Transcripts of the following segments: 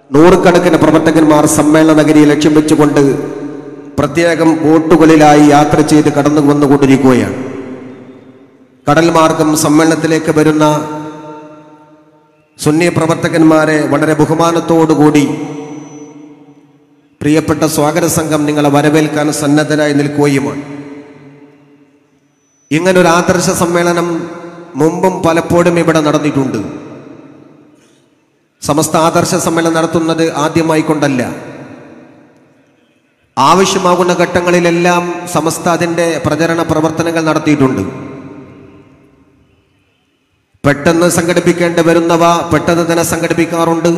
നൂറുകണക്കിന് പ്രവർത്തകന്മാർ സമ്മേളന നഗരിയെ ലക്ഷ്യം വെച്ചുകൊണ്ട് പ്രത്യേകം ബോട്ടുകളിലായി യാത്ര ചെയ്ത് കടന്നു വന്നുകൊണ്ടിരിക്കുകയാണ് കടൽ മാർഗം സമ്മേളനത്തിലേക്ക് വരുന്ന സുന്നി പ്രവർത്തകന്മാരെ വളരെ ബഹുമാനത്തോടുകൂടി പ്രിയപ്പെട്ട സ്വാഗത സംഘം നിങ്ങളെ വരവേൽക്കാൻ സന്നദ്ധരായി നിൽക്കുകയുമാണ് ഇങ്ങനൊരു ആദർശ സമ്മേളനം മുമ്പും പലപ്പോഴും ഇവിടെ നടന്നിട്ടുണ്ട് സമസ്ത ആദർശ സമ്മേളനം നടത്തുന്നത് ആദ്യമായി കൊണ്ടല്ല ആവശ്യമാകുന്ന ഘട്ടങ്ങളിലെല്ലാം സമസ്ത അതിൻ്റെ പ്രചരണ പ്രവർത്തനങ്ങൾ നടത്തിയിട്ടുണ്ട് പെട്ടെന്ന് സംഘടിപ്പിക്കേണ്ടി വരുന്നവ പെട്ടെന്ന് തന്നെ സംഘടിപ്പിക്കാറുണ്ട്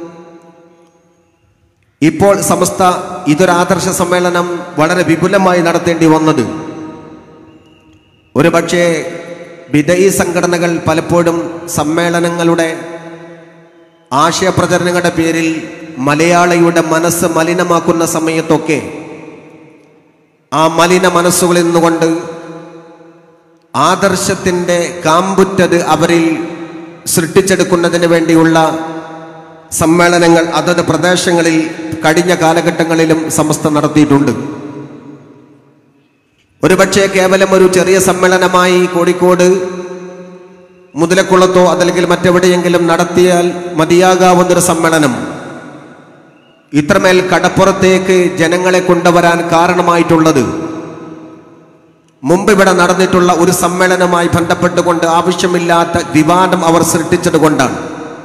ഇപ്പോൾ സമസ്ത ഇതൊരു ആദർശ സമ്മേളനം വളരെ വിപുലമായി നടത്തേണ്ടി വന്നത് ഒരുപക്ഷെ വിദയി സംഘടനകൾ പലപ്പോഴും സമ്മേളനങ്ങളുടെ ആശയപ്രചരണങ്ങളുടെ പേരിൽ മലയാളിയുടെ മനസ്സ് മലിനമാക്കുന്ന സമയത്തൊക്കെ ആ മലിന മനസ്സുകളിൽ നിന്നുകൊണ്ട് ആദർശത്തിൻ്റെ കാമ്പുറ്റത് അവരിൽ സൃഷ്ടിച്ചെടുക്കുന്നതിന് വേണ്ടിയുള്ള സമ്മേളനങ്ങൾ അതത് പ്രദേശങ്ങളിൽ കഴിഞ്ഞ കാലഘട്ടങ്ങളിലും സമസ്ത നടത്തിയിട്ടുണ്ട് ഒരുപക്ഷെ കേവലം ഒരു ചെറിയ സമ്മേളനമായി കോഴിക്കോട് മുതലക്കുളത്തോ അതല്ലെങ്കിൽ മറ്റെവിടെയെങ്കിലും നടത്തിയാൽ മതിയാകാവുന്നൊരു സമ്മേളനം ഇത്രമേൽ കടപ്പുറത്തേക്ക് ജനങ്ങളെ കൊണ്ടുവരാൻ കാരണമായിട്ടുള്ളത് മുമ്പ് ഇവിടെ നടന്നിട്ടുള്ള ഒരു സമ്മേളനവുമായി ബന്ധപ്പെട്ടുകൊണ്ട് ആവശ്യമില്ലാത്ത വിവാദം അവർ സൃഷ്ടിച്ചത് കൊണ്ടാണ്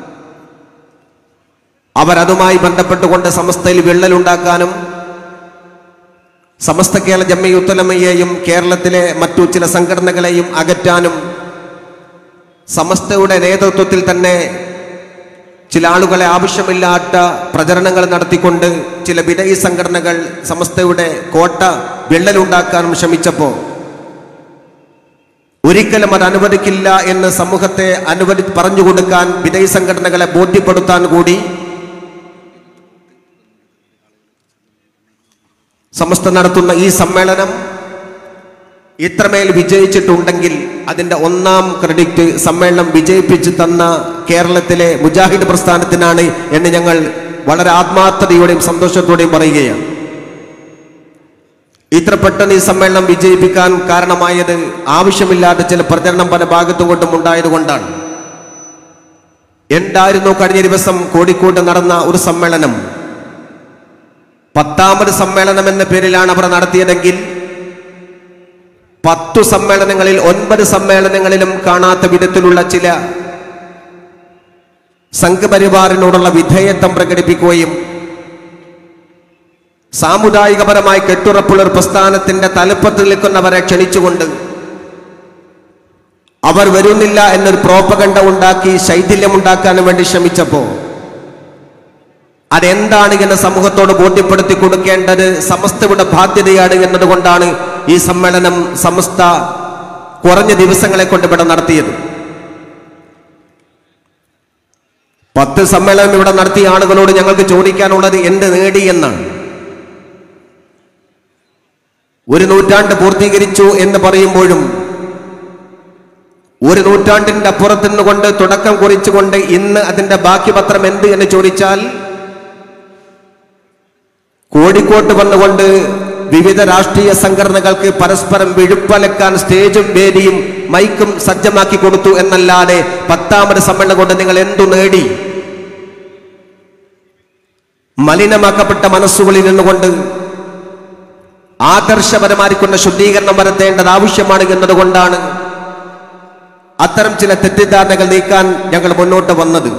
അവരതുമായി ബന്ധപ്പെട്ടുകൊണ്ട് സമസ്തയിൽ വിള്ളലുണ്ടാക്കാനും സമസ്ത കേരള ജമ്മയുത്തലമയെയും കേരളത്തിലെ മറ്റു ചില സംഘടനകളെയും അകറ്റാനും സമസ്തയുടെ നേതൃത്വത്തിൽ തന്നെ ചില ആളുകളെ ആവശ്യമില്ലാത്ത പ്രചരണങ്ങൾ നടത്തിക്കൊണ്ട് ചില വിദയി സംഘടനകൾ സമസ്തയുടെ കോട്ട വിള്ളലുണ്ടാക്കാനും ശ്രമിച്ചപ്പോൾ ഒരിക്കലും അത് അനുവദിക്കില്ല എന്ന് സമൂഹത്തെ അനുവദി പറഞ്ഞു കൊടുക്കാൻ വിദയി സംഘടനകളെ ബോധ്യപ്പെടുത്താൻ കൂടി സമസ്ത നടത്തുന്ന ഈ സമ്മേളനം ഇത്രമേൽ വിജയിച്ചിട്ടുണ്ടെങ്കിൽ അതിൻ്റെ ഒന്നാം ക്രെഡിറ്റ് സമ്മേളനം വിജയിപ്പിച്ച് തന്ന കേരളത്തിലെ മുജാഹിദ് പ്രസ്ഥാനത്തിനാണ് എന്ന് ഞങ്ങൾ വളരെ ആത്മാർത്ഥതയോടെയും സന്തോഷത്തോടെയും പറയുകയാണ് ഇത്ര പെട്ടെന്ന് ഈ സമ്മേളനം വിജയിപ്പിക്കാൻ കാരണമായത് ആവശ്യമില്ലാത്ത ചില പ്രചരണം പല ഭാഗത്തും കൊണ്ടും ഉണ്ടായത് കൊണ്ടാണ് എന്തായിരുന്നു കഴിഞ്ഞ ദിവസം കോഴിക്കോട് നടന്ന ഒരു സമ്മേളനം പത്താമത് സമ്മേളനം എന്ന പേരിലാണ് അവർ നടത്തിയതെങ്കിൽ പത്തു സമ്മേളനങ്ങളിൽ ഒൻപത് സമ്മേളനങ്ങളിലും കാണാത്ത വിധത്തിലുള്ള ചില സംഘപരിവാറിനോടുള്ള വിധേയത്വം പ്രകടിപ്പിക്കുകയും സാമുദായികപരമായി കെട്ടുറപ്പുള്ള ഒരു പ്രസ്ഥാനത്തിന്റെ തലപ്പത്ത് നിൽക്കുന്നവരെ ക്ഷണിച്ചുകൊണ്ട് അവർ വരുന്നില്ല എന്നൊരു പ്രോപ്പകണ്ഡ ഉണ്ടാക്കി ശൈഥില്യമുണ്ടാക്കാനും വേണ്ടി ശ്രമിച്ചപ്പോൾ അതെന്താണ് എന്ന് സമൂഹത്തോട് ബോധ്യപ്പെടുത്തി കൊടുക്കേണ്ടത് സമസ്തയുടെ ബാധ്യതയാണ് എന്നതുകൊണ്ടാണ് ഈ സമ്മേളനം സമസ്ത കുറഞ്ഞ ദിവസങ്ങളെ കൊണ്ട് ഇവിടെ നടത്തിയത് പത്ത് സമ്മേളനം ഇവിടെ നടത്തിയ ആളുകളോട് ഞങ്ങൾക്ക് ചോദിക്കാനുള്ളത് എന്ത് നേടി എന്നാണ് ഒരു നൂറ്റാണ്ട് പൂർത്തീകരിച്ചു എന്ന് പറയുമ്പോഴും ഒരു നൂറ്റാണ്ടിന്റെ അപ്പുറത്ത് നിന്നുകൊണ്ട് തുടക്കം കുറിച്ചുകൊണ്ട് ഇന്ന് അതിന്റെ ബാക്കി പത്രം എന്ത് എന്ന് ചോദിച്ചാൽ കോഴിക്കോട്ട് വന്നുകൊണ്ട് വിവിധ രാഷ്ട്രീയ സംഘടനകൾക്ക് പരസ്പരം വിഴുപ്പലക്കാൻ സ്റ്റേജും വേദിയും മൈക്കും സജ്ജമാക്കി കൊടുത്തു എന്നല്ലാതെ പത്താമത് സമ്മേളനം കൊണ്ട് നിങ്ങൾ എന്തു നേടി മലിനമാക്കപ്പെട്ട മനസ്സുകളിൽ നിന്നുകൊണ്ട് ആദർശപരമായിരിക്കുന്ന ശുദ്ധീകരണം വരുത്തേണ്ടത് ആവശ്യമാണ് എന്നതുകൊണ്ടാണ് അത്തരം ചില തെറ്റിദ്ധാരണകൾ നീക്കാൻ ഞങ്ങൾ മുന്നോട്ട് വന്നത്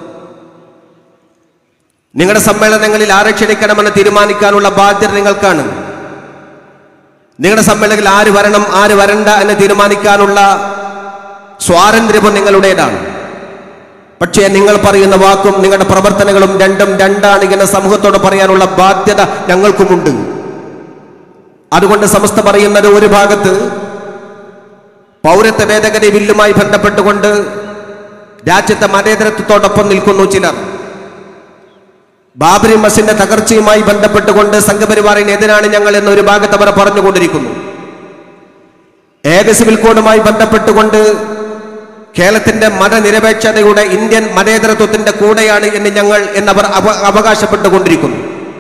നിങ്ങളുടെ സമ്മേളനങ്ങളിൽ ആരെ ക്ഷണിക്കണമെന്ന് തീരുമാനിക്കാനുള്ള ബാധ്യത നിങ്ങൾക്കാണ് നിങ്ങളുടെ സമ്മേളനത്തിൽ ആര് വരണം ആര് വരണ്ട എന്ന് തീരുമാനിക്കാനുള്ള സ്വാതന്ത്ര്യവും നിങ്ങളുടേതാണ് പക്ഷേ നിങ്ങൾ പറയുന്ന വാക്കും നിങ്ങളുടെ പ്രവർത്തനങ്ങളും രണ്ടും രണ്ടാണ് എന്ന് സമൂഹത്തോട് പറയാനുള്ള ബാധ്യത ഞങ്ങൾക്കുമുണ്ട് അതുകൊണ്ട് സമസ്ത പറയുന്നത് ഒരു ഭാഗത്ത് പൗരത്വ ഭേദഗതി ബില്ലുമായി ബന്ധപ്പെട്ടുകൊണ്ട് രാജ്യത്തെ മതേതരത്വത്തോടൊപ്പം നിൽക്കുന്നു ചിലർ ബാബരി മസിന്റെ തകർച്ചയുമായി ബന്ധപ്പെട്ടുകൊണ്ട് സംഘപരിവാറിനെതിരാണ് ഞങ്ങൾ എന്ന ഒരു ഭാഗത്ത് അവർ പറഞ്ഞുകൊണ്ടിരിക്കുന്നു ഏക സിവിൽ കോഡുമായി ബന്ധപ്പെട്ടുകൊണ്ട് കേരളത്തിന്റെ മതനിരപേക്ഷതയുടെ ഇന്ത്യൻ മതേതരത്വത്തിന്റെ കൂടെയാണ് എന്ന് ഞങ്ങൾ എന്നവർ അവ- അവകാശപ്പെട്ടുകൊണ്ടിരിക്കുന്നു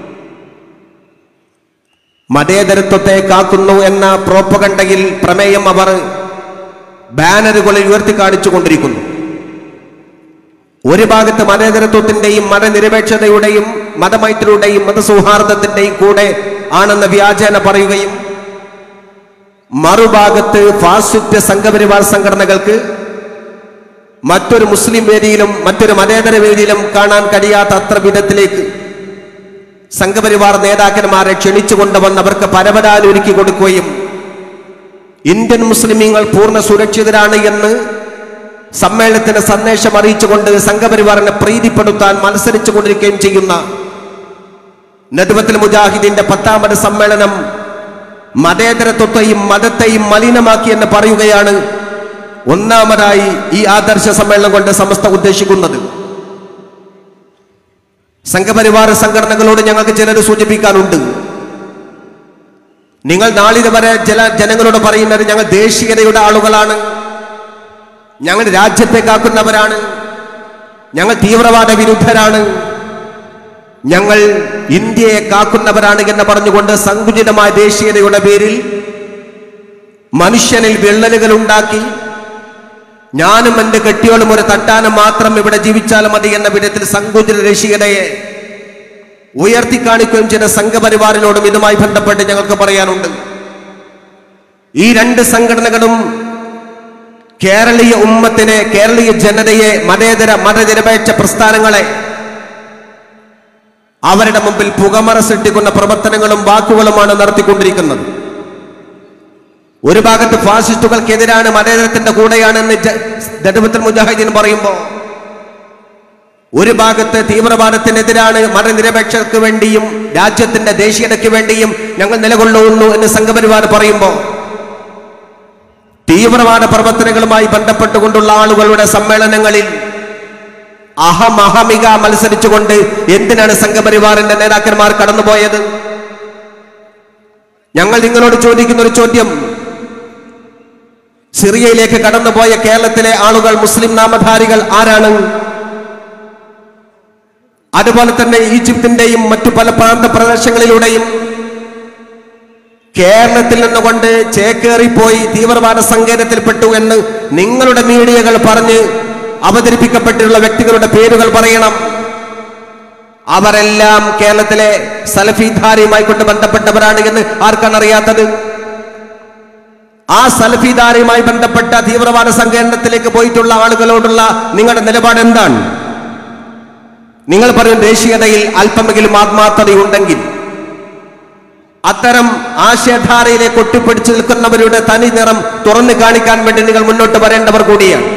മതേതരത്വത്തെ കാക്കുന്നു എന്ന പ്രോപ്പകണ്ടയിൽ പ്രമേയം അവർ ബാനറുകളിൽ ഉയർത്തി കാണിച്ചു കൊണ്ടിരിക്കുന്നു ഒരു ഭാഗത്ത് മതേതരത്വത്തിന്റെയും മതനിരപേക്ഷതയുടെയും മതമൈത്രിയുടെയും മതസൗഹാർദ്ദത്തിന്റെയും കൂടെ ആണെന്ന് വ്യാജേന പറയുകയും മറുഭാഗത്ത് ഫാസിസ്റ്റ് സംഘപരിവാർ സംഘടനകൾക്ക് മറ്റൊരു മുസ്ലിം വേദിയിലും മറ്റൊരു മതേതര വേദിയിലും കാണാൻ കഴിയാത്ത അത്ര വിധത്തിലേക്ക് സംഘപരിവാർ നേതാക്കന്മാരെ ക്ഷണിച്ചു കൊണ്ടുവന്ന് അവർക്ക് പരപരാൽ ഒരുക്കി കൊടുക്കുകയും ഇന്ത്യൻ മുസ്ലിമീങ്ങൾ പൂർണ്ണ സുരക്ഷിതരാണ് എന്ന് സമ്മേളനത്തിന് സന്ദേശം അറിയിച്ചുകൊണ്ട് സംഘപരിവാറിനെ പ്രീതിപ്പെടുത്താൻ മത്സരിച്ചു കൊണ്ടിരിക്കുകയും ചെയ്യുന്ന നദ്വത്തുൽ മുജാഹിദിന്റെ പത്താമത് സമ്മേളനം മതേതരത്വത്തെയും മതത്തെയും മലിനമാക്കി എന്ന് പറയുകയാണ് ഒന്നാമതായി ഈ ആദർശ സമ്മേളനം കൊണ്ട് സമസ്ത ഉദ്ദേശിക്കുന്നത് സംഘപരിവാര സംഘടനകളോട് ഞങ്ങൾക്ക് ചിലർ സൂചിപ്പിക്കാനുണ്ട് നിങ്ങൾ നാളിത് വരെ ചില ജനങ്ങളോട് പറയുന്നത് ഞങ്ങൾ ദേശീയതയുടെ ആളുകളാണ് ഞങ്ങൾ രാജ്യത്തെ കാക്കുന്നവരാണ് ഞങ്ങൾ തീവ്രവാദ വിരുദ്ധരാണ് ഞങ്ങൾ ഇന്ത്യയെ കാക്കുന്നവരാണ് എന്ന് പറഞ്ഞുകൊണ്ട് സങ്കുചിതമായ ദേശീയതയുടെ പേരിൽ മനുഷ്യനിൽ വിള്ളലുകൾ ഉണ്ടാക്കി ഞാനും എൻ്റെ കെട്ടിയോളും ഒരു തട്ടാനും മാത്രം ഇവിടെ ജീവിച്ചാൽ മതി എന്ന വിധത്തിൽ സങ്കുചിത ദേശീയതയെ ഉയർത്തി കാണിക്കുകയും ചെയ്ത സംഘപരിവാറിനോടും ഇതുമായി ബന്ധപ്പെട്ട് ഞങ്ങൾക്ക് പറയാനുണ്ട് ഈ രണ്ട് സംഘടനകളും കേരളീയ ഉമ്മത്തിനെ കേരളീയ ജനതയെ മതേതര മതനിരപേക്ഷ പ്രസ്ഥാനങ്ങളെ അവരുടെ മുമ്പിൽ പുകമറ സൃഷ്ടിക്കുന്ന പ്രവർത്തനങ്ങളും വാക്കുകളുമാണ് നടത്തിക്കൊണ്ടിരിക്കുന്നത് ഒരു ഭാഗത്ത് ഫാസിസ്റ്റുകൾക്കെതിരാണ് മതേതരത്തിന്റെ കൂടെയാണെന്ന് ജ- ദടുപത്തിൽ മുജാഹിദീൻ പറയുമ്പോൾ ഒരു ഭാഗത്ത് തീവ്രവാദത്തിനെതിരാണ് മതനിരപേക്ഷർക്ക് വേണ്ടിയും രാജ്യത്തിന്റെ ദേശീയതയ്ക്ക് വേണ്ടിയും ഞങ്ങൾ നിലകൊള്ളുന്നു എന്ന് സംഘപരിവാർ പറയുമ്പോൾ തീവ്രവാദ പ്രവർത്തനങ്ങളുമായി ബന്ധപ്പെട്ടുകൊണ്ടുള്ള ആളുകളുടെ സമ്മേളനങ്ങളിൽ അഹമഹമിക മത്സരിച്ചുകൊണ്ട് എന്തിനാണ് സംഘപരിവാറിന്റെ നേതാക്കന്മാർ കടന്നുപോയത് ഞങ്ങൾ നിങ്ങളോട് ചോദിക്കുന്ന ഒരു ചോദ്യം സിറിയയിലേക്ക് കടന്നുപോയ കേരളത്തിലെ ആളുകൾ മുസ്ലിം നാമധാരികൾ ആരാണ് അതുപോലെ തന്നെ ഈജിപ്തിന്റെയും മറ്റു പല പ്രാന്ത പ്രദേശങ്ങളിലൂടെയും കേരളത്തിൽ നിന്നുകൊണ്ട് ചേക്കേറിപ്പോയി തീവ്രവാദ സങ്കേതത്തിൽപ്പെട്ടു എന്ന് നിങ്ങളുടെ മീഡിയകൾ പറഞ്ഞ് അവതരിപ്പിക്കപ്പെട്ടിട്ടുള്ള വ്യക്തികളുടെ പേരുകൾ പറയണം അവരെല്ലാം കേരളത്തിലെ സലഫിധാരയുമായി കൊണ്ട് ബന്ധപ്പെട്ടവരാണ് എന്ന് ആർക്കാണ് അറിയാത്തത് ആ സലഫിധാരയുമായി ബന്ധപ്പെട്ട തീവ്രവാദ സങ്കേതത്തിലേക്ക് പോയിട്ടുള്ള ആളുകളോടുള്ള നിങ്ങളുടെ നിലപാട് എന്താണ് നിങ്ങൾ പറയും ദേശീയതയിൽ അല്പമെങ്കിലും ആത്മാർത്ഥതയുണ്ടെങ്കിൽ അത്തരം ആശയധാരയിലേക്ക് ഒട്ടിപ്പിടിച്ചു നിൽക്കുന്നവരുടെ തനി നിറം തുറന്നു കാണിക്കാൻ വേണ്ടി നിങ്ങൾ മുന്നോട്ട് വരേണ്ടവർ കൂടിയാണ്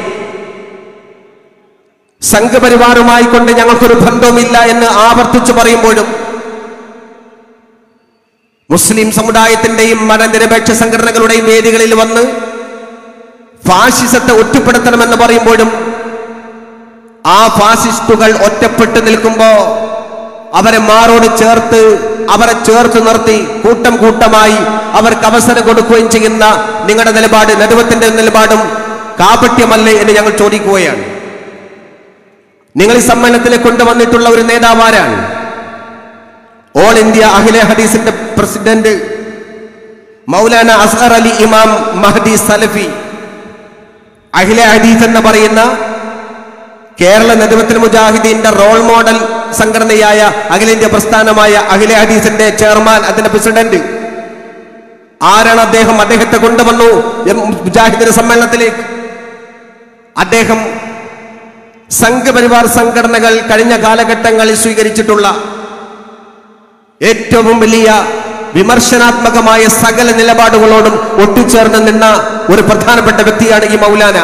സംഘപരിവാറുമായി കൊണ്ട് ഞങ്ങൾക്കൊരു ബന്ധവുമില്ല എന്ന് ആവർത്തിച്ചു പറയുമ്പോഴും മുസ്ലിം സമുദായത്തിന്റെയും മതനിരപേക്ഷ സംഘടനകളുടെയും വേദികളിൽ വന്ന് ഫാഷിസത്തെ ഒറ്റപ്പെടുത്തണമെന്ന് പറയുമ്പോഴും ആ ഫാസിസ്റ്റുകൾ ഒറ്റപ്പെട്ടു നിൽക്കുമ്പോ അവരെ മാറോട് ചേർത്ത് അവരെ ചേർത്ത് നിർത്തി കൂട്ടം കൂട്ടമായി അവർക്ക് അവസരം കൊടുക്കുകയും ചെയ്യുന്ന നിങ്ങളുടെ നിലപാട് നെടുവത്തിന്റെ നിലപാടും കാപട്യമല്ലേ എന്ന് ഞങ്ങൾ ചോദിക്കുകയാണ് നിങ്ങൾ ഈ സമ്മേളനത്തിലേക്ക് കൊണ്ടുവന്നിട്ടുള്ള ഒരു നേതാവാരാണ് ഓൾ ഇന്ത്യ അഖില ഹദീസിന്റെ പ്രസിഡന്റ് മൗലാന അസ്ഹർ അലി ഇമാം മഹദി സലഫി അഖില ഹദീസ് എന്ന് പറയുന്ന കേരള നദിമത്തിൽ മുജാഹിദീന്റെ റോൾ മോഡൽ സംഘടനയായ അഖിലേന്ത്യാ പ്രസ്ഥാനമായ അഖില ഹദീസിന്റെ ചെയർമാൻ അതിന്റെ പ്രസിഡന്റ് ആരാണ് അദ്ദേഹം അദ്ദേഹത്തെ കൊണ്ടുവന്നു എം മുജാഹിദിന്റെ സമ്മേളനത്തിലേക്ക് അദ്ദേഹം സംഘപരിവാർ സംഘടനകൾ കഴിഞ്ഞ കാലഘട്ടങ്ങളിൽ സ്വീകരിച്ചിട്ടുള്ള ഏറ്റവും വലിയ വിമർശനാത്മകമായ സകല നിലപാടുകളോടും ഒട്ടിച്ചേർന്ന് നിന്ന ഒരു പ്രധാനപ്പെട്ട വ്യക്തിയാണ് ഈ മൗലാന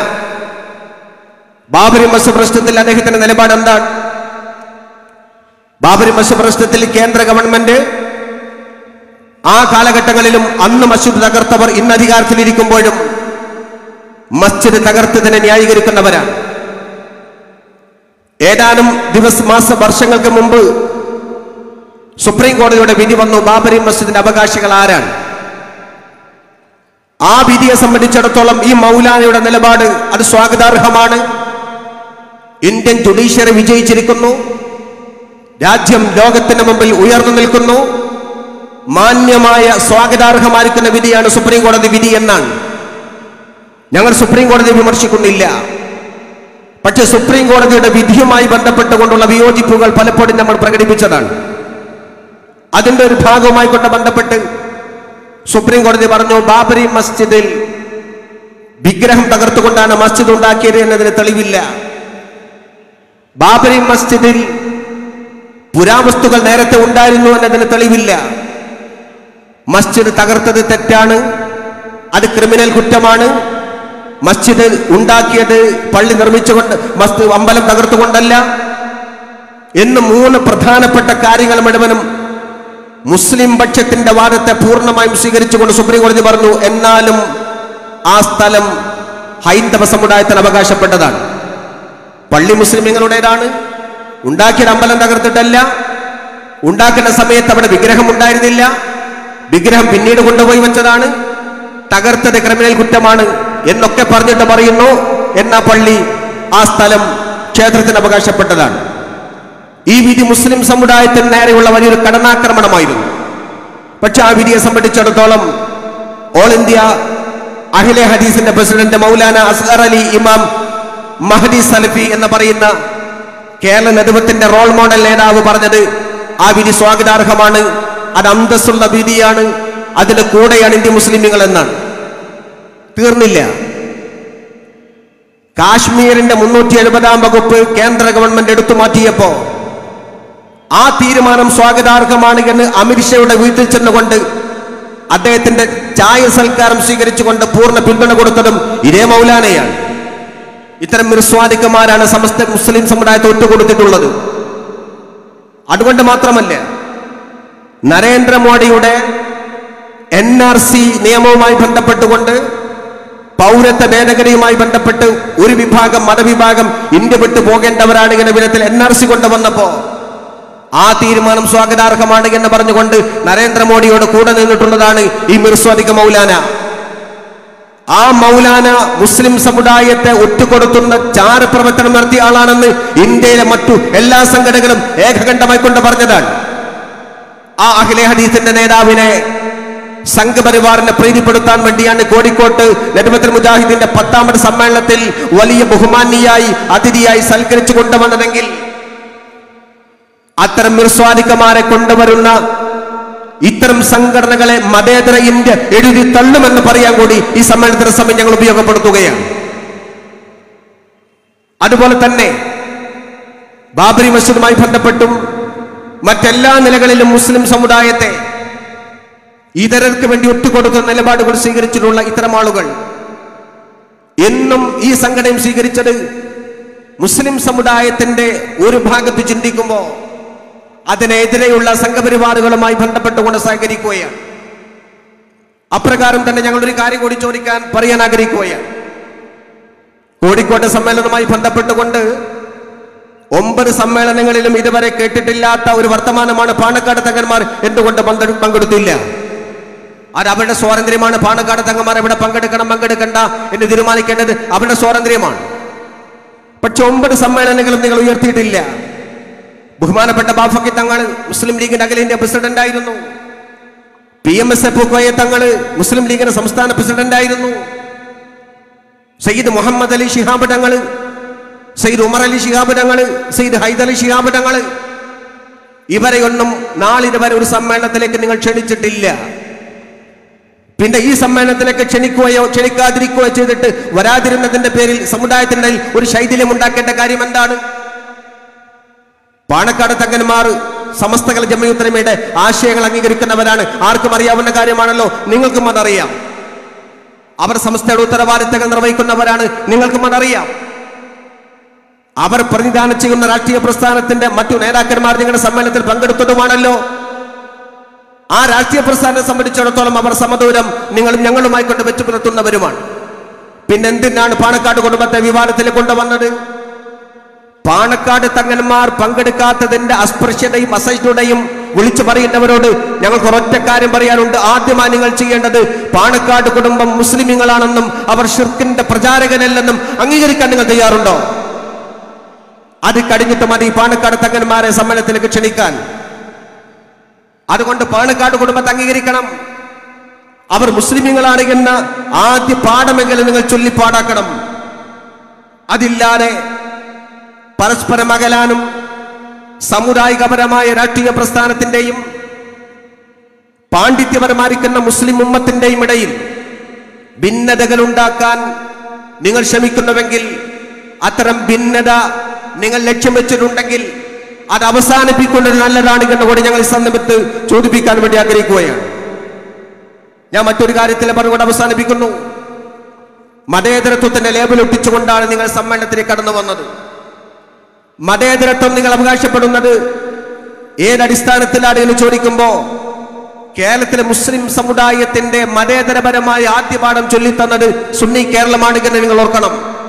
ബാബരി മസ്ജിദ് പ്രശ്നത്തിൽ അദ്ദേഹത്തിന്റെ നിലപാട് എന്താണ് ബാബരി മസ്ജിദ് പ്രശ്നത്തിൽ കേന്ദ്ര ഗവൺമെന്റ് ആ കാലഘട്ടങ്ങളിലും അന്ന് മസ്ജിദ് തകർത്തവർ ഇന്ന് അധികാരത്തിലിരിക്കുമ്പോഴും മസ്ജിദ് തകർത്തതിനെ ന്യായീകരിക്കുന്നവരാണ് ഏതാനും ദിവസ മാസ വർഷങ്ങൾക്ക് മുമ്പ് സുപ്രീം കോടതിയുടെ വിധി വന്നു ബാബരി മസ്ജിദിന്റെ അവകാശികൾ ആരാണ് ആ വിധിയെ സംബന്ധിച്ചിടത്തോളം ഈ മൗലാനയുടെ നിലപാട് അത് സ്വാഗതാർഹമാണ് ഇന്ത്യൻ ജുഡീഷ്യറി വിജയിച്ചിരിക്കുന്നു രാജ്യം ലോകത്തിന് മുമ്പിൽ ഉയർന്നു നിൽക്കുന്നു മാന്യമായ സ്വാഗതാർഹമായിരിക്കുന്ന വിധിയാണ് സുപ്രീം കോടതി വിധി എന്നാണ് ഞങ്ങൾ സുപ്രീം കോടതി വിമർശിക്കുന്നില്ല പക്ഷേ സുപ്രീം കോടതിയുടെ വിധിയുമായി ബന്ധപ്പെട്ടുകൊണ്ടുള്ള വിയോജിപ്പുകൾ പലപ്പോഴും നമ്മൾ പ്രകടിപ്പിച്ചതാണ് അതിന്റെ ഒരു ഭാഗവുമായി കൊണ്ട് ബന്ധപ്പെട്ട് സുപ്രീം കോടതി പറഞ്ഞു ബാബരി മസ്ജിദിൽ വിഗ്രഹം തകർത്തുകൊണ്ടാണ് മസ്ജിദ് ഉണ്ടാക്കിയത് എന്നതിന് തെളിവില്ല ബാബരി മസ്ജിദിൽ പുരാവസ്തുക്കൾ നേരത്തെ ഉണ്ടായിരുന്നു എന്നതിന് തെളിവില്ല മസ്ജിദ് തകർത്തത് തെറ്റാണ് അത് ക്രിമിനൽ കുറ്റമാണ് മസ്ജിദ് ഉണ്ടാക്കിയത് പള്ളി നിർമ്മിച്ചുകൊണ്ട് മസ്ജിദ് അമ്പലം തകർത്തുകൊണ്ടല്ല എന്ന് മൂന്ന് പ്രധാനപ്പെട്ട കാര്യങ്ങൾ മുഴുവനും മുസ്ലിം പക്ഷത്തിന്റെ വാദത്തെ പൂർണ്ണമായും സ്വീകരിച്ചുകൊണ്ട് സുപ്രീം കോടതി പറഞ്ഞു എന്നാലും ആ സ്ഥലം ഹൈന്ദവ സമുദായത്തിന് അവകാശപ്പെട്ടതാണ് പള്ളി മുസ്ലിമുകളുടേതാണ് ഉണ്ടാക്കിയ അമ്പലം തകർത്തിട്ടല്ല ഉണ്ടാക്കുന്ന സമയത്ത് അവിടെ വിഗ്രഹം ഉണ്ടായിരുന്നില്ല വിഗ്രഹം പിന്നീട് കൊണ്ടുപോയി വെച്ചതാണ് തകർത്തത് ക്രിമിനൽ കുറ്റമാണ് എന്നൊക്കെ പറഞ്ഞിട്ട് പറയുന്നു എന്നാ പള്ളി ആ സ്ഥലം ക്ഷേത്രത്തിന് അവകാശപ്പെട്ടതാണ് ഈ വിധി മുസ്ലിം സമുദായത്തിന് നേരെയുള്ള വലിയൊരു കടനാക്രമണമായിരുന്നു പക്ഷെ ആ വിധിയെ സംബന്ധിച്ചിടത്തോളം ഓൾ ഇന്ത്യ അഹിലെ ഹദീസിന്റെ പ്രസിഡന്റ് മൗലാന അസ്ഹർ അലി ഇമാം മഹദി സലഫി എന്ന് പറയുന്ന കേരള നേതൃത്വത്തിന്റെ റോൾ മോഡൽ നേതാവ് പറഞ്ഞത് ആ വിധി സ്വാഗതാർഹമാണ് അത് അന്തസ്സുള്ള വിധിയാണ് അതിന്റെ കൂടെയാണ് ഇന്ത്യ മുസ്ലിമുകൾ എന്നാണ് തീർന്നില്ല കാശ്മീരിന്റെ മുന്നൂറ്റി എഴുപതാം വകുപ്പ് കേന്ദ്ര ഗവൺമെന്റ് എടുത്തു മാറ്റിയപ്പോ ആ തീരുമാനം സ്വാഗതാർഹമാണ് എന്ന് അമിത്ഷായുടെ വീട്ടിൽ ചെന്നുകൊണ്ട് അദ്ദേഹത്തിന്റെ ചായ സൽക്കാരം സ്വീകരിച്ചുകൊണ്ട് പൂർണ്ണ പിന്തുണ കൊടുത്തതും ഇതേ മൗലാനയാണ് ഇത്തരം മിർസ്വാദിക്കന്മാരാണ് സമസ്ത മുസ്ലിം സമുദായത്തെ ഒറ്റുകൊടുത്തിട്ടുള്ളത് അതുകൊണ്ട് മാത്രമല്ല നരേന്ദ്രമോദിയുടെ എൻ ആർ സി നിയമവുമായി ബന്ധപ്പെട്ടുകൊണ്ട് പൗരത്വ ഭേദഗതിയുമായി ബന്ധപ്പെട്ട് ഒരു വിഭാഗം മതവിഭാഗം ഇന്ത്യ വിട്ടു പോകേണ്ടവരാണ് എന്ന വിധത്തിൽ എൻ ആർ സി കൊണ്ടുവന്നപ്പോ ആ തീരുമാനം സ്വാഗതാർഹമാണ് എന്ന് പറഞ്ഞുകൊണ്ട് നരേന്ദ്രമോദിയോട് കൂടെ നിന്നിട്ടുള്ളതാണ് ഈ മിർസ്വാദിക മൗലാന ആ മൗലാന മുസ്ലിം സമുദായത്തെ ഒറ്റുകൊടുത്തുന്ന ചാരപ്രവർത്തനം നടത്തിയ ആളാണെന്ന് ഇന്ത്യയിലെ മറ്റു എല്ലാ സംഘടനകളും ഏകകണ്ഠമായി കൊണ്ട് പറഞ്ഞതാണ് ആ അഖിലെ ഹദീസിന്റെ നേതാവിനെ സംഘപരിവാറിനെ പ്രീതിപ്പെടുത്താൻ വേണ്ടിയാണ് കോഴിക്കോട്ട് നെടുമത്തൽ മുജാഹിദിന്റെ പത്താമത് സമ്മേളനത്തിൽ വലിയ ബഹുമാന്യായി അതിഥിയായി സൽക്കരിച്ചു കൊണ്ടുവന്നതെങ്കിൽ അത്തരം മിർസ്വാദിക്കമാരെ കൊണ്ടുവരുന്ന ഇത്തരം സംഘടനകളെ മതേതര ഇന്ത്യ എഴുതി തള്ളുമെന്ന് പറയാൻ കൂടി ഈ സമ്മേളനത്തിന്റെ സമയം ഞങ്ങൾ ഉപയോഗപ്പെടുത്തുകയാണ് അതുപോലെ തന്നെ ബാബരി മസ്ജിദുമായി ബന്ധപ്പെട്ടും മറ്റെല്ലാ നിലകളിലും മുസ്ലിം സമുദായത്തെ ഇതരർക്ക് വേണ്ടി ഒറ്റുകൊടുക്കുന്ന നിലപാടുകൾ സ്വീകരിച്ചിട്ടുള്ള ഇത്തരം ആളുകൾ എന്നും ഈ സംഘടനയും സ്വീകരിച്ചത് മുസ്ലിം സമുദായത്തിന്റെ ഒരു ഭാഗത്ത് ചിന്തിക്കുമ്പോൾ അതിനെതിരെയുള്ള സംഘപരിവാറുകളുമായി ബന്ധപ്പെട്ടുകൊണ്ട് സഹകരിക്കുകയാണ് അപ്രകാരം തന്നെ ഞങ്ങൾ ഒരു കാര്യം കൂടി ചോദിക്കാൻ പറയാൻ ആഗ്രഹിക്കുകയാണ് കോഴിക്കോട്ടെ സമ്മേളനവുമായി ബന്ധപ്പെട്ടുകൊണ്ട് ഒമ്പത് സമ്മേളനങ്ങളിലും ഇതുവരെ കേട്ടിട്ടില്ലാത്ത ഒരു വർത്തമാനമാണ് പാണക്കാട് തങ്ങന്മാർ എന്തുകൊണ്ട് പങ്കെടു- പങ്കെടുത്തില്ല അത് അവരുടെ സ്വാതന്ത്ര്യമാണ് പാണക്കാട് തങ്ങന്മാർ എവിടെ പങ്കെടുക്കണം പങ്കെടുക്കണ്ട എന്ന് തീരുമാനിക്കേണ്ടത് അവരുടെ സ്വാതന്ത്ര്യമാണ് പക്ഷെ ഒമ്പത് സമ്മേളനങ്ങളും നിങ്ങൾ ഉയർത്തിയിട്ടില്ല ബഹുമാനപ്പെട്ട ബാഫക്കി തങ്ങൾ മുസ്ലിം ലീഗിന്റെ അഖിലേന്ത്യാ പ്രസിഡന്റ് ആയിരുന്നു P M S F Koya Thangal മുസ്ലിം ലീഗിന്റെ സംസ്ഥാന പ്രസിഡന്റ് ആയിരുന്നു സയ്യിദ് മുഹമ്മദ് അലി ശിഹാബ് തങ്ങൾ സയ്യിദ് ഉമർ അലി ശിഹാബ് തങ്ങൾ സയ്യിദ് ഹൈദർ അലി ശിഹാബ് തങ്ങൾ ഇവരെയൊന്നും നാളിതുവരെ ഒരു സമ്മേളനത്തിലേക്ക് നിങ്ങൾ ക്ഷണിച്ചിട്ടില്ല പിന്നെ ഈ സമ്മേളനത്തിലേക്ക് ക്ഷണിക്കുകയോ ക്ഷണിക്കാതിരിക്കുകയോ ചെയ്തിട്ട് വരാതിരുന്നതിന്റെ പേരിൽ സമുദായത്തിന്റെ ഇടയിൽ ഒരു ശൈഥില്യം ഉണ്ടാക്കേണ്ട കാര്യം എന്താണ് പാണക്കാട് തങ്ങന്മാർ സമസ്തകൾ ജമയുത്തരമയുടെ ആശയങ്ങൾ അംഗീകരിക്കുന്നവരാണ് ആർക്കും അറിയാവുന്ന കാര്യമാണല്ലോ നിങ്ങൾക്കും അതറിയാം അവർ സംസ്ഥയുടെ ഉത്തരവാദിത്തങ്ങൾ നിർവഹിക്കുന്നവരാണ് നിങ്ങൾക്കും അതറിയാം അവർ പ്രതിദാനം ചെയ്യുന്ന രാഷ്ട്രീയ പ്രസ്ഥാനത്തിന്റെ മറ്റു നേതാക്കന്മാർ നിങ്ങളുടെ സമ്മേളനത്തിൽ പങ്കെടുത്തതുമാണല്ലോ ആ രാഷ്ട്രീയ പ്രസ്ഥാനത്തെ സംബന്ധിച്ചിടത്തോളം അവർ സമദൂരം നിങ്ങളും ഞങ്ങളുമായി കൊണ്ട് വെച്ചു പുലർത്തുന്നവരുമാണ് പിന്നെന്തിനാണ് പാണക്കാട് കുടുംബത്തെ വിവാദത്തിൽ കൊണ്ടുവന്നത് പാണക്കാട് തങ്ങന്മാർ പങ്കെടുക്കാത്തതിന്റെ അസ്പൃശ്യതയും അസഹിഷ്ണുതയും വിളിച്ചു പറയുന്നവരോട് ഞങ്ങൾക്ക് ഒരൊറ്റ കാര്യം പറയാനുണ്ട് ആദ്യമായി നിങ്ങൾ ചെയ്യേണ്ടത് പാണക്കാട് കുടുംബം മുസ്ലിമുകളാണെന്നും അവർ ഷിർക്കിന്റെ പ്രചാരകനല്ലെന്നും അംഗീകരിക്കാൻ നിങ്ങൾ തയ്യാറുണ്ടോ അത് കഴിഞ്ഞിട്ട് മതി പാണക്കാട് തങ്ങന്മാരെ സമ്മേളനത്തിലേക്ക് ക്ഷണിക്കാൻ അതുകൊണ്ട് പാണക്കാട് കുടുംബത്തെ അംഗീകരിക്കണം അവർ മുസ്ലിമുകളാണ് എന്ന ആദ്യ പാഠമെങ്കിലും നിങ്ങൾ ചൊല്ലിപ്പാടാക്കണം അതില്ലാതെ പരസ്പരം അകലാനും സാമുദായികപരമായ രാഷ്ട്രീയ പ്രസ്ഥാനത്തിന്റെയും പാണ്ഡിത്യപരമായിരിക്കുന്ന മുസ്ലിം ഉമ്മത്തിന്റെയും ഇടയിൽ ഭിന്നതകൾ ഉണ്ടാക്കാൻ നിങ്ങൾ ശ്രമിക്കുന്നുവെങ്കിൽ അത്തരം ഭിന്നത നിങ്ങൾ ലക്ഷ്യം വെച്ചിട്ടുണ്ടെങ്കിൽ അത് അവസാനിപ്പിക്കുന്നത് നല്ലതാണ് എന്ന് കൂടി ഞങ്ങൾ ഈ സന്ദർഭത്ത് ചോദിപ്പിക്കാൻ വേണ്ടി ആഗ്രഹിക്കുകയാണ് ഞാൻ മറ്റൊരു കാര്യത്തിൽ പറഞ്ഞുകൊണ്ട് അവസാനിപ്പിക്കുന്നു മതേതരത്വത്തിന്റെ ലേബൽ ഒട്ടിച്ചുകൊണ്ടാണ് നിങ്ങൾ സമ്മേളനത്തിലേക്ക് കടന്നു വന്നത് മതേതരത്വം നിങ്ങൾ അവകാശപ്പെടുന്നത് ഏതടിസ്ഥാനത്തിലാണ് എന്ന് ചോദിക്കുമ്പോ കേരളത്തിലെ മുസ്ലിം സമുദായത്തിന്റെ മതേതരപരമായ ആദ്യ പാഠം ചൊല്ലിത്തന്നത് സുന്നി കേരളമാണ് എന്ന് നിങ്ങൾ ഓർക്കണം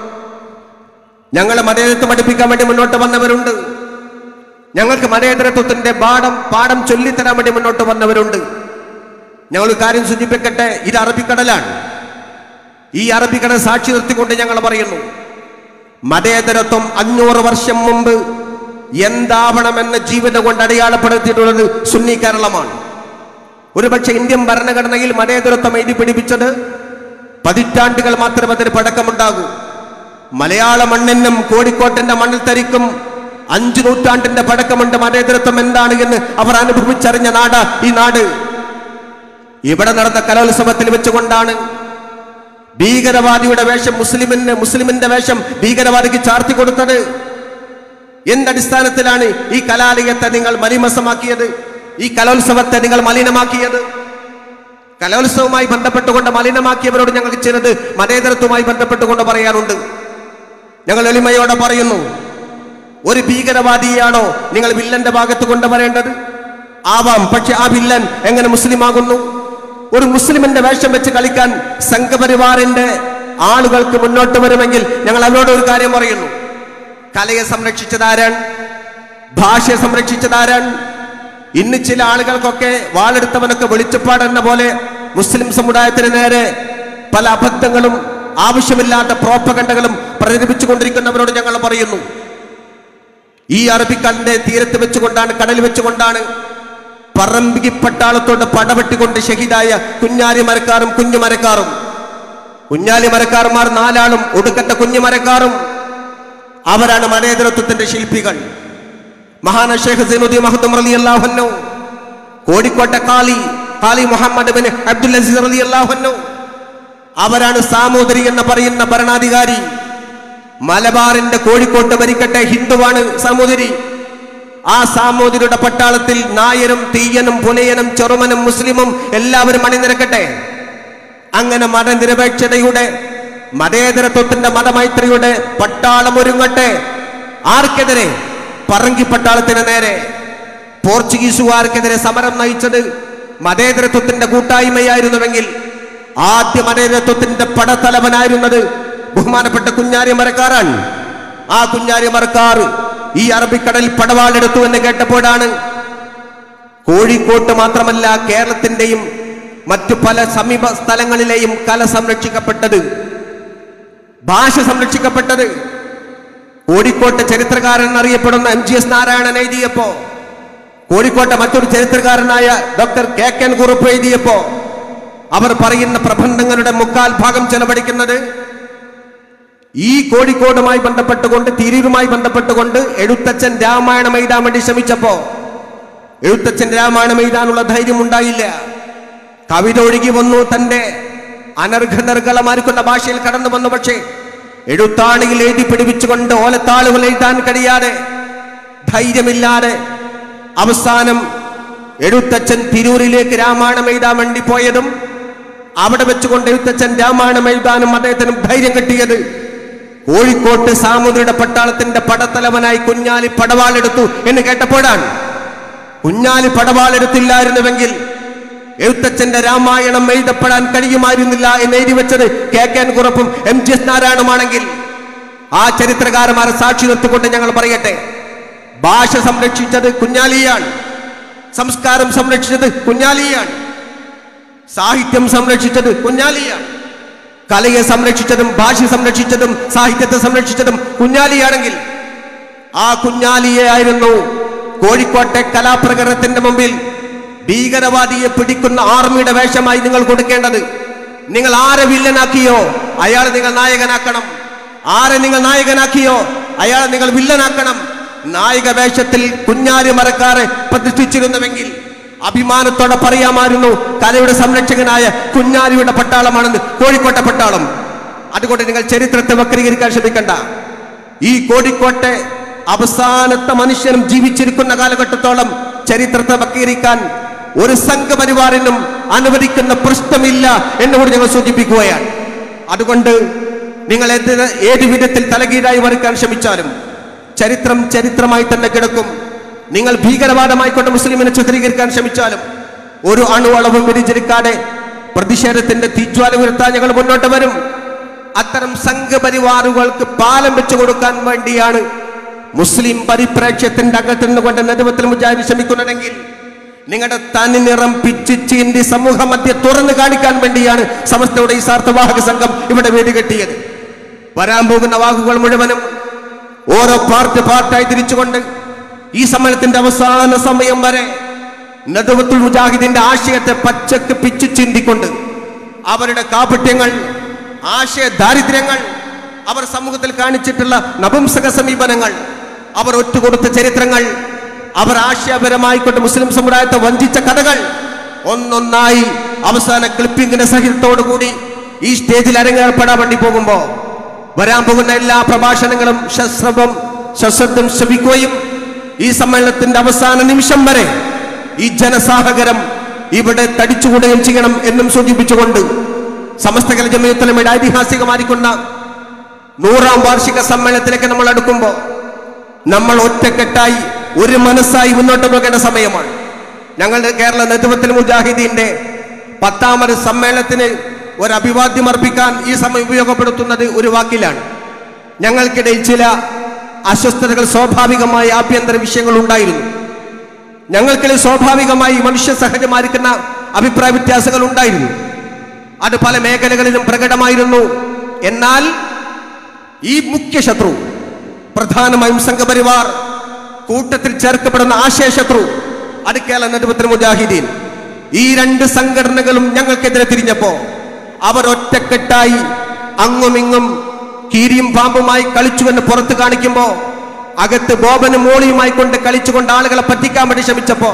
ഞങ്ങളെ മതേതരത്വം പഠിപ്പിക്കാൻ വേണ്ടി മുന്നോട്ട് വന്നവരുണ്ട് ഞങ്ങൾക്ക് മതേതരത്വത്തിന്റെ പാഠം പാഠം ചൊല്ലിത്തരാൻ വേണ്ടി മുന്നോട്ട് വന്നവരുണ്ട് ഞങ്ങൾ ഒരു കാര്യം സൂചിപ്പിക്കട്ടെ ഇത് അറബിക്കടലാണ് ഈ അറബിക്കടൽ സാക്ഷി നിർത്തിക്കൊണ്ട് ഞങ്ങൾ പറയുന്നു മതേതരത്വം അഞ്ഞൂറ് വർഷം മുമ്പ് എന്താവണമെന്ന് ജീവിതം കൊണ്ട് അടയാളപ്പെടുത്തിയിട്ടുള്ളത് സുന്നി കേരളമാണ് ഒരുപക്ഷെ ഇന്ത്യൻ ഭരണഘടനയിൽ മതേതരത്വം എഴുതി പിടിപ്പിച്ചത് പതിറ്റാണ്ടുകൾ മാത്രമേ അതിന് പഴക്കമുണ്ടാകൂ മലയാള മണ്ണിനും കോഴിക്കോട്ടിന്റെ മണ്ണിൽ തരിക്കും അഞ്ചു നൂറ്റാണ്ടിന്റെ പഴക്കമുണ്ട് മതേതരത്വം എന്താണ് എന്ന് അവർ അനുഭവിച്ചറിഞ്ഞ നാട് ഈ നാട് ഇവിടെ നടന്ന കലോത്സവത്തിൽ വെച്ചുകൊണ്ടാണ് ഭീകരവാദിയുടെ വേഷം മുസ്ലിമിന് മുസ്ലിമിന്റെ വേഷം ഭീകരവാദിക്ക് ചാർത്തി കൊടുത്തത് എന്തടിസ്ഥാനത്തിലാണ് ഈ കലാലയത്തെ നിങ്ങൾ മലിമസമാക്കിയത് ഈ കലോത്സവത്തെ നിങ്ങൾ മലിനമാക്കിയത് കലോത്സവവുമായി ബന്ധപ്പെട്ടുകൊണ്ട് മലിനമാക്കിയവരോട് ഞങ്ങൾക്ക് ചിലത് മതേതരത്വവുമായി ബന്ധപ്പെട്ടുകൊണ്ട് പറയാനുണ്ട് ഞങ്ങൾ എളിമയോടെ പറയുന്നു ഒരു ഭീകരവാദിയാണോ നിങ്ങൾ വില്ലന്റെ ഭാഗത്ത് കൊണ്ടുവരേണ്ടത് ആവാം പക്ഷെ ആ വില്ലൻ എങ്ങനെ മുസ്ലിം ആകുന്നു ഒരു മുസ്ലിമിന്റെ വേഷം വെച്ച് കളിക്കാൻ സംഘപരിവാറിന്റെ ആളുകൾക്ക് മുന്നോട്ട് വരുമെങ്കിൽ ഞങ്ങൾ അവരോട് ഒരു കാര്യം പറയുന്നു കലയെ സംരക്ഷിച്ചതാരാൻ ഭാഷയെ സംരക്ഷിച്ചതാരാൻ ഇന്ന് ചില ആളുകൾക്കൊക്കെ വാളെടുത്തവനൊക്കെ വെളിച്ചപ്പാട് എന്ന പോലെ മുസ്ലിം സമുദായത്തിന് നേരെ പല അബദ്ധങ്ങളും ആവശ്യമില്ലാത്ത പ്രോപ്പകണ്ടകളും പ്രചരിപ്പിച്ചുകൊണ്ടിരിക്കുന്നവരോട് ഞങ്ങൾ പറയുന്നു ഈ അറബിക്കടലിന്റെ തീരത്ത് വെച്ചുകൊണ്ടാണ് കടൽ വെച്ചുകൊണ്ടാണ് പറമ്പി പട്ടാളത്തോട് പടവെട്ടിക്കൊണ്ട് ഷഹീദായ കുഞ്ഞാലി മരക്കാരും കുഞ്ഞു മരക്കാറും കുഞ്ഞാലി മരക്കാർമാർ നാലാളും ഒടുക്കത്തെ കുഞ്ഞു മരക്കാറും അവരാണ് മതേതരത്വത്തിന്റെ ശില്പികൾ മഹാന ഷേഖ് സൈനുദ്ദീൻ മഹദും റലി അള്ളാഹുന്നു കോഴിക്കോട്ടെ കാളി കാളി മുഹമ്മദ് ബിൻ അബ്ദുൽ അസീസ് റലി അള്ളാഹുന്നു അവരാണ് സാമൂതിരി എന്ന് പറയുന്ന ഭരണാധികാരി മലബാറിന്റെ കോഴിക്കോട്ട് ഭരിക്കട്ടെ ഹിന്ദുവാണ് സാമൂതിരി ആ സാമൂതിരിയുടെ പട്ടാളത്തിൽ നായരും തീയനും പുലയനും ചെറുമനും മുസ്ലിമും എല്ലാവരും അണിനിരക്കട്ടെ അങ്ങനെ മതനിരപേക്ഷതയുടെ മതേതരത്വത്തിന്റെ മതമൈത്രിയുടെ പട്ടാളം ഒരുങ്ങട്ടെ ആർക്കെതിരെ പറങ്കി പട്ടാളത്തിന് നേരെ പോർച്ചുഗീസുകാർക്കെതിരെ സമരം നയിച്ചത് മതേതരത്വത്തിന്റെ കൂട്ടായ്മയായിരുന്നുവെങ്കിൽ ആദ്യ മതേതരത്വത്തിന്റെ പടത്തലവനായിരുന്നത് ബഹുമാനപ്പെട്ട കുഞ്ഞാരി മരക്കാരാണ് ആ കുഞ്ഞാരി മരക്കാർ ഈ അറബിക്കടലിൽ പടവാളെടുത്തു എന്ന് കേട്ടപ്പോഴാണ് കോഴിക്കോട്ട് മാത്രമല്ല കേരളത്തിന്റെയും മറ്റു പല സമീപ സ്ഥലങ്ങളിലെയും കല സംരക്ഷിക്കപ്പെട്ടത് ഭാഷ സംരക്ഷിക്കപ്പെട്ടത് കോഴിക്കോട്ടെ ചരിത്രകാരൻ എന്നറിയപ്പെടുന്ന എം ജി എസ് നാരായണൻ എഴുതിയപ്പോ കോഴിക്കോട്ടെ മറ്റൊരു ചരിത്രകാരനായ ഡോക്ടർ കെ കെൻ കുറുപ്പ് എഴുതിയപ്പോ അവർ പറയുന്ന പ്രബന്ധങ്ങളുടെ മുക്കാൽ ഭാഗം ചെലവഴിക്കുന്നത് ഈ കോഴിക്കോടുമായി ബന്ധപ്പെട്ടുകൊണ്ട് തിരൂരുമായി ബന്ധപ്പെട്ടുകൊണ്ട് എഴുത്തച്ഛൻ രാമായണം എഴുതാൻ വേണ്ടി ശ്രമിച്ചപ്പോ എഴുത്തച്ഛൻ രാമായണം എഴുതാനുള്ള ധൈര്യം ഉണ്ടായില്ല കവിത ഒഴുകി വന്നു തന്റെ അനർഘനർഗളമാർക്കുന്ന ഭാഷയിൽ കടന്നു വന്നു പക്ഷേ എഴുത്താണിയിൽ എഴുതി പിടിപ്പിച്ചുകൊണ്ട് ഓലത്താളുകൾ എഴുതാൻ കഴിയാതെ ധൈര്യമില്ലാതെ അവസാനം എഴുത്തച്ഛൻ തിരൂരിലേക്ക് രാമായണം എഴുതാൻ വേണ്ടി പോയതും അവിടെ വെച്ചുകൊണ്ട് എഴുത്തച്ഛൻ രാമായണം എഴുതാനും അദ്ദേഹത്തിനും ധൈര്യം കിട്ടിയത് കോഴിക്കോട്ട് സാമൂതിരിയുടെ പട്ടാളത്തിന്റെ പടത്തലവനായി കുഞ്ഞാലി പടവാളെടുത്തു എന്ന് കേട്ടപ്പോഴാണ് കുഞ്ഞാലി പടവാളെടുത്തില്ലായിരുന്നുവെങ്കിൽ എഴുത്തച്ഛന്റെ രാമായണം എഴുതപ്പെടാൻ കഴിയുമായിരുന്നില്ല എന്ന് എഴുതി വെച്ചത് കെ കെ എൻ കുറപ്പും എം ജി എസ് നാരായണുമാണെങ്കിൽ ആ ചരിത്രകാരന്മാരെ സാക്ഷി നിർത്തിക്കൊണ്ട് ഞങ്ങൾ പറയട്ടെ ഭാഷ സംരക്ഷിച്ചത് കുഞ്ഞാലിയാണ് സംസ്കാരം സംരക്ഷിച്ചത് കുഞ്ഞാലിയാണ് സാഹിത്യം സംരക്ഷിച്ചത് കുഞ്ഞാലിയാണ് കലയെ സംരക്ഷിച്ചതും ഭാഷ സംരക്ഷിച്ചതും സാഹിത്യത്തെ സംരക്ഷിച്ചതും കുഞ്ഞാലിയാണെങ്കിൽ ആ കുഞ്ഞാലിയെ ആയിരുന്നു കോഴിക്കോട്ടെ കലാപ്രകടനത്തിന്റെ മുമ്പിൽ ഭീകരവാദിയെ പിടിക്കുന്ന ആർമിയുടെ വേഷമായി നിങ്ങൾ കൊടുക്കേണ്ടത് നിങ്ങൾ ആരെ വില്ലനാക്കിയോ അയാളെ നിങ്ങൾ നായകനാക്കണം ആരെ നിങ്ങൾ നായകനാക്കിയോ അയാളെ നിങ്ങൾ വില്ലനാക്കണം നായക വേഷത്തിൽ കുഞ്ഞാലി മരക്കാരെ പ്രതിഷ്ഠിച്ചിരുന്നുവെങ്കിൽ അഭിമാനത്തോടെ പറയാമായിരുന്നു കലയുടെ സംരക്ഷകനായ കുഞ്ഞാലിയുടെ പട്ടാളമാണെന്ന് കോഴിക്കോട്ടെ പട്ടാളം അതുകൊണ്ട് നിങ്ങൾ ചരിത്രത്തെ വക്രീകരിക്കാൻ ശ്രമിക്കണ്ട ഈ കോഴിക്കോട്ടെ അവസാനത്തെ മനുഷ്യനും ജീവിച്ചിരിക്കുന്ന കാലഘട്ടത്തോളം ചരിത്രത്തെ വക്രീകരിക്കാൻ ഒരു സംഘപരിവാറിനും അനുവദിക്കുന്ന പ്രശ്നമില്ല എന്നുകൂടി ഞങ്ങൾ സൂചിപ്പിക്കുകയാണ് അതുകൊണ്ട് നിങ്ങൾ ഏത് ഏത് വിധത്തിൽ തലകീഴായി മറിക്കാൻ ശ്രമിച്ചാലും ചരിത്രം ചരിത്രമായി തന്നെ കിടക്കും നിങ്ങൾ ഭീകരവാദമായിക്കൊണ്ട് മുസ്ലിമിനെ ചിത്രീകരിക്കാൻ ശ്രമിച്ചാലും ഒരു അണുവളവും വ്യതിചരിക്കാതെ പ്രതിഷേധത്തിന്റെ തീജ്വാല ഉയർത്താൻ ഞങ്ങൾ മുന്നോട്ട് വരും അത്തരം സംഘപരിവാറുകൾക്ക് പാലം വെച്ചു കൊടുക്കാൻ വേണ്ടിയാണ് മുസ്ലിം പരിപ്രേക്ഷ്യത്തിന്റെ അകത്ത് നിന്നുകൊണ്ട് നേതൃത്വത്തിൽ മുജാഹിദ് ശ്രമിക്കുന്നതെങ്കിൽ നിങ്ങളുടെ തനി നിറം പിച്ച് ചീന്തി സമൂഹ മധ്യ തുറന്നു കാണിക്കാൻ വേണ്ടിയാണ് സമസ്തയുടെ ഈ സാർത്ഥവാഹക സംഘം ഇവിടെ വേദി കെട്ടിയത് വരാൻ പോകുന്ന വാക്കുകൾ മുഴുവനും ഓരോ പാർട്ട് പാർട്ടായി തിരിച്ചുകൊണ്ട് ഈ സമ്മേളനത്തിന്റെ അവസാന സമയം വരെ നദുവത്തുൽ മുജാഹിദിന്റെ ആശയത്തെ പച്ചക്ക് പിച്ചു ചിന്തിക്കൊണ്ട് അവരുടെ കാപട്യങ്ങൾ ആശയ ദാരിദ്ര്യങ്ങൾ അവർ സമൂഹത്തിൽ കാണിച്ചിട്ടുള്ള നപുംസക സമീപനങ്ങൾ അവർ ഒറ്റുകൊടുത്ത ചരിത്രങ്ങൾ അവർ ആശയപരമായിക്കൊണ്ട് മുസ്ലിം സമുദായത്തെ വഞ്ചിച്ച കഥകൾ ഒന്നൊന്നായി അവസാന ക്ലിപ്പിംഗിന്റെ സഹിതത്തോടു കൂടി ഈ സ്റ്റേജിൽ അരങ്ങേർപ്പെടാൻ വേണ്ടി പോകുമ്പോ വരാൻ പോകുന്ന എല്ലാ പ്രഭാഷണങ്ങളും ശസ്ത്രവും സശ്രദ്ധം ശ്രമിക്കുകയും ഈ സമ്മേളനത്തിന്റെ അവസാന നിമിഷം വരെ ഈ ജനസാഹകരം ഇവിടെ തടിച്ചുകൂടുകയും ചെയ്യണം എന്നും സൂചിപ്പിച്ചുകൊണ്ട് സമസ്തകല ജമയത്തലമയുടെ ഐതിഹാസികമായിരിക്കുന്ന നൂറാം വാർഷിക സമ്മേളനത്തിലേക്ക് നമ്മൾ അടുക്കുമ്പോൾ നമ്മൾ ഒറ്റക്കെട്ടായി ഒരു മനസ്സായി മുന്നോട്ട് പോകേണ്ട സമയമാണ് ഞങ്ങളുടെ കേരള നേതൃത്വത്തിൽ മുജാഹിദീന്റെ പത്താമത് സമ്മേളനത്തിന് ഒരു അഭിവാദ്യം അർപ്പിക്കാൻ ഈ സമയം ഉപയോഗപ്പെടുത്തുന്നത് ഒരു വാക്കിലാണ് ഞങ്ങൾക്കിടയിൽ ചില അസ്വസ്ഥതകൾ സ്വാഭാവികമായ ആഭ്യന്തര വിഷയങ്ങൾ ഉണ്ടായിരുന്നു ഞങ്ങൾക്കിടയിൽ സ്വാഭാവികമായി മനുഷ്യ സഹജമായിരിക്കുന്ന അഭിപ്രായ വ്യത്യാസങ്ങൾ ഉണ്ടായിരുന്നു അത് പല മേഖലകളിലും പ്രകടമായിരുന്നു എന്നാൽ ഈ മുഖ്യ ശത്രു പ്രധാനമായും സംഘപരിവാർ കൂട്ടത്തിൽ ചേർക്കപ്പെടുന്ന ആശയശത്രു അത് കേരള നേതൃത്വത്തിന് മുജാഹിദീൻ ഈ രണ്ട് സംഘടനകളും ഞങ്ങൾക്കെതിരെ തിരിഞ്ഞപ്പോ അവർ ഒറ്റക്കെട്ടായി അങ്ങുമിങ്ങും കീരിയും പാമ്പുമായി കളിച്ചുവെന്ന് പുറത്ത് കാണിക്കുമ്പോ അകത്ത് ബോബനും മോളിയുമായി കൊണ്ട് കളിച്ചുകൊണ്ട് ആളുകളെ പറ്റിക്കാൻ വേണ്ടി ശ്രമിച്ചപ്പോ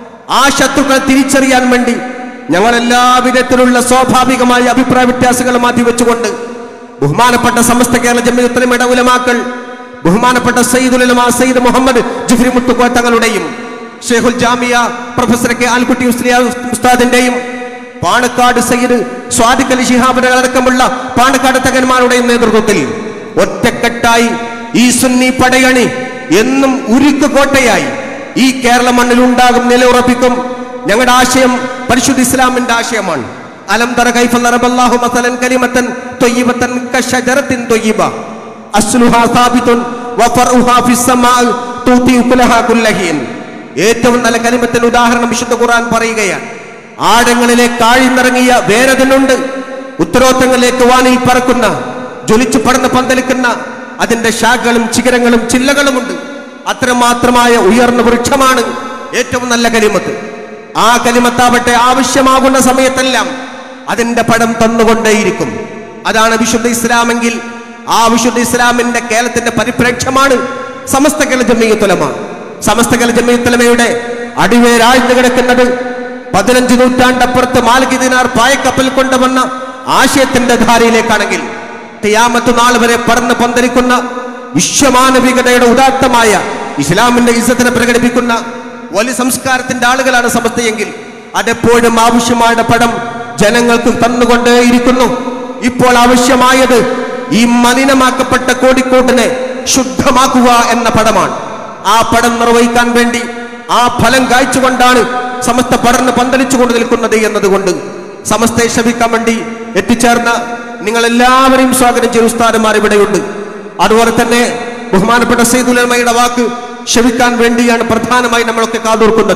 ആ ശത്രുക്കളെ തിരിച്ചറിയാൻ വേണ്ടി ഞങ്ങൾ എല്ലാ വിധത്തിലുള്ള സ്വാഭാവികമായ അഭിപ്രായ വ്യത്യാസങ്ങൾ മാറ്റി വെച്ചുകൊണ്ട് ബഹുമാനപ്പെട്ട സമസ്ത കേരള ജമ്മിയത്തിലും ഉലമാക്കൾ ബഹുമാനപ്പെട്ട സയ്യിദുൽ ഉലമ സയ്യിദ് മുഹമ്മദ് ജിഫ്രി മുത്തുക്കോ തങ്ങളുടെയും ഷെയ്ഖുൽ ജാമിയ പ്രൊഫസർ കെ ആൽക്കുട്ടി ഉസ്ലിയ ഉസ്താദിന്റെയും പാണക്കാട് സയ്യിദ് സ്വാദിഖ് അലി ശിഹാബിന്റെ അടക്കമുള്ള പാണക്കാട് തകന്മാരുടെയും നേതൃത്വത്തിൽ ഒറ്റക്കെട്ടായി ഈ സുന്നി പടയണി എന്നും ഉരുക്ക് കോട്ടയായി ഈ കേരള മണ്ണിൽ ഉണ്ടാകും നിലയുറപ്പിക്കും ഞങ്ങളുടെ ആശയം പരിശുദ്ധ ഇസ്ലാമിന്റെ ആശയമാണ് അലം തറ കൈഫ നറബല്ലാഹു മസലൻ കലിമത്തൻ ത്വയ്യിബത്തൻ കശജറത്തിൻ ത്വയ്യിബ അസ്ലുഹാ സാബിതുൻ വഫർഉഹാ ഫിസ്സമാ തൂതി ഉകുലഹാ കുല്ലഹീൻ ഏറ്റവും നല്ല കലിമത്തിന് ഉദാഹരണം വിശുദ്ധ ഖുർആൻ പറയുകയാണ് ആഴങ്ങളിലേക്ക് ആഴ്ന്നിറങ്ങിയ വേരതിനുണ്ട് ഉത്തരോത്തങ്ങളിലേക്ക് വാനിൽ പറക്കുന്ന ജ്വലിച്ചു പടന്ന് പന്തലിക്കുന്ന അതിന്റെ ശാഖകളും ചിഗരങ്ങളും ചില്ലകളുമുണ്ട് അത്രമാത്രമായ ഉയർന്ന വൃക്ഷമാണ് ഏറ്റവും നല്ല കലിമത്ത് ആ കലിമത്താവട്ടെ ആവശ്യമാകുന്ന സമയത്തെല്ലാം അതിന്റെ പടം തന്നുകൊണ്ടേയിരിക്കും അതാണ് വിശുദ്ധ ഇസ്ലാമെങ്കിൽ ആ വിശുദ്ധ ഇസ്ലാമിന്റെ കേരളത്തിന്റെ പരിപ്രേക്ഷ്യമാണ് സമസ്ത കേരള ജമീയത്തുലമ സമസ്ത കേരള ജമീയത്തുലമയുടെ അടിവേരാഴ്ന്നു കിടക്കുന്നത് പതിനഞ്ച് നൂറ്റാണ്ടപ്പുറത്ത് മാലിക് ദിനാർ പായക്കപ്പൽ കൊണ്ടുവന്ന ആശയത്തിന്റെ ധാരയിലേക്കാണെങ്കിൽ തിയാമത്ത് നാൾ വരെ പറന്ന് പന്തലിക്കുന്ന വിശ്വമാനവികതയുടെ ഉദാത്തമായ ഇസ്ലാമിന്റെ ഇസത്തിനെ പ്രകടിപ്പിക്കുന്ന വലിയ സംസ്കാരത്തിന്റെ ആളുകളാണ് സമസ്തയെങ്കിൽ അതെപ്പോഴും ആവശ്യമായ പടം ജനങ്ങൾക്ക് തന്നുകൊണ്ടേയിരിക്കുന്നു ഇപ്പോൾ ആവശ്യമായത് ഈ മലിനമാക്കപ്പെട്ട കോടിക്കോട്ടിനെ ശുദ്ധമാക്കുക എന്ന പടമാണ് ആ പടം നിർവഹിക്കാൻ വേണ്ടി ആ ഫലം കാഴ്ചകൊണ്ടാണ് സമസ്ത പടർന്ന് പന്തലിച്ചുകൊണ്ട് നിൽക്കുന്നത് എന്നതുകൊണ്ട് സമസ്തയെ ശപിക്കാൻ വേണ്ടി എത്തിച്ചേർന്ന നിങ്ങൾ എല്ലാവരെയും സ്വാഗതം ചെയ്ത ഉസ്താദന്മാർ ഇവിടെയുണ്ട് അതുപോലെ തന്നെ ബഹുമാനപ്പെട്ട സൈദുലമയുടെ വാക്ക് ക്ഷമിക്കാൻ വേണ്ടിയാണ് പ്രധാനമായി നമ്മളൊക്കെ കാതോർക്കുന്നത്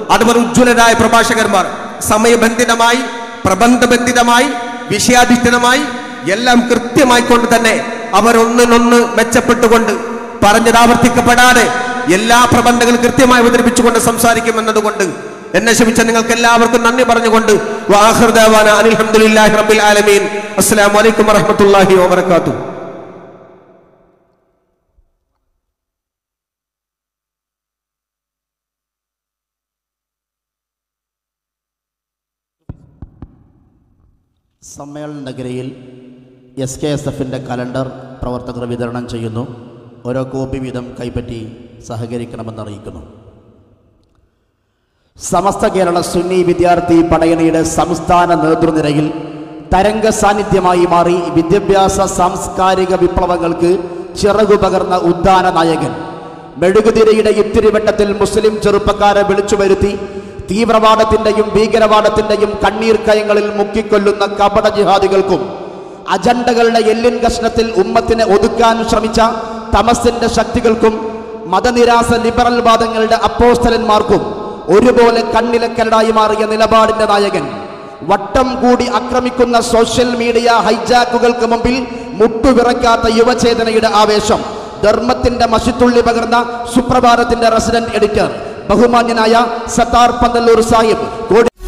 അതുപോലെ ഉജ്ജ്വലരായ പ്രഭാഷകന്മാർ സമയബന്ധിതമായി പ്രബന്ധബന്ധിതമായി വിഷയാധിഷ്ഠിതമായി എല്ലാം കൃത്യമായി കൊണ്ട് തന്നെ അവരൊന്നിനൊന്ന് മെച്ചപ്പെട്ടുകൊണ്ട് പറഞ്ഞത് ആവർത്തിക്കപ്പെടാതെ എല്ലാ പ്രബന്ധങ്ങളും കൃത്യമായി അവതരിപ്പിച്ചുകൊണ്ട് സംസാരിക്കുമെന്നതുകൊണ്ട് എന്നെ ക്ഷമിച്ച നിങ്ങൾക്ക് എല്ലാവർക്കും നന്ദി പറഞ്ഞുകൊണ്ട് വാഹൃദാന അനിൽഹമുല്ലാഹി റബ്ബിൽ ആലമീൻ അസ്സലാമു അലൈക്കും വറഹ്മത്തുള്ളാഹി വബറകാതുഹു സമ്മേളന നഗരിയിൽ എസ് കെ എസ് എഫിൻ്റെ കലണ്ടർ പ്രവർത്തകർ വിതരണം ചെയ്യുന്നു ഓരോ കോപ്പി വീതം കൈപ്പറ്റി സഹകരിക്കണമെന്ന് അറിയിക്കുന്നു സമസ്ത കേരള സുന്നി വിദ്യാർത്ഥി പടയണിയുടെ സംസ്ഥാന നേതൃനിരയിൽ തരംഗ സാന്നിധ്യമായി മാറി വിദ്യാഭ്യാസ സാംസ്കാരിക വിപ്ലവങ്ങൾക്ക് ചിറകു പകർന്ന ഉദ്ദാന നായകൻ മെഴുകുതിരയുടെ ഇത്തിരിവട്ടത്തിൽ മുസ്ലിം ചെറുപ്പക്കാരെ വിളിച്ചു വരുത്തി തീവ്രവാദത്തിന്റെയും ഭീകരവാദത്തിന്റെയും കണ്ണീർ കയങ്ങളിൽ മുക്കിക്കൊല്ലുന്ന കപട ജിഹാദികൾക്കും അജണ്ടകളുടെ എല്ലിൻ കഷ്ണത്തിൽ ഉമ്മത്തിനെ ഒതുക്കാൻ ശ്രമിച്ച തമസിന്റെ ശക്തികൾക്കും മതനിരാസ ലിബറൽ വാദങ്ങളുടെ അപ്പോസ്തലന്മാർക്കും ഒരുപോലെ കണ്ണിലക്കരടായി മാറിയ നിലപാടിന്റെ നായകൻ വട്ടം കൂടി ആക്രമിക്കുന്ന സോഷ്യൽ മീഡിയ ഹൈജാക്കുകൾക്ക് മുമ്പിൽ മുട്ടുവിറക്കാത്ത യുവചേതനയുടെ ആവേശം ധർമ്മത്തിന്റെ മഷിത്തുള്ളി പകർന്ന സുപ്രഭാതത്തിന്റെ റെസിഡന്റ് എഡിറ്റർ ബഹുമാന്യനായ സത്താർ പന്തല്ലൂർ സാഹിബ് കോടി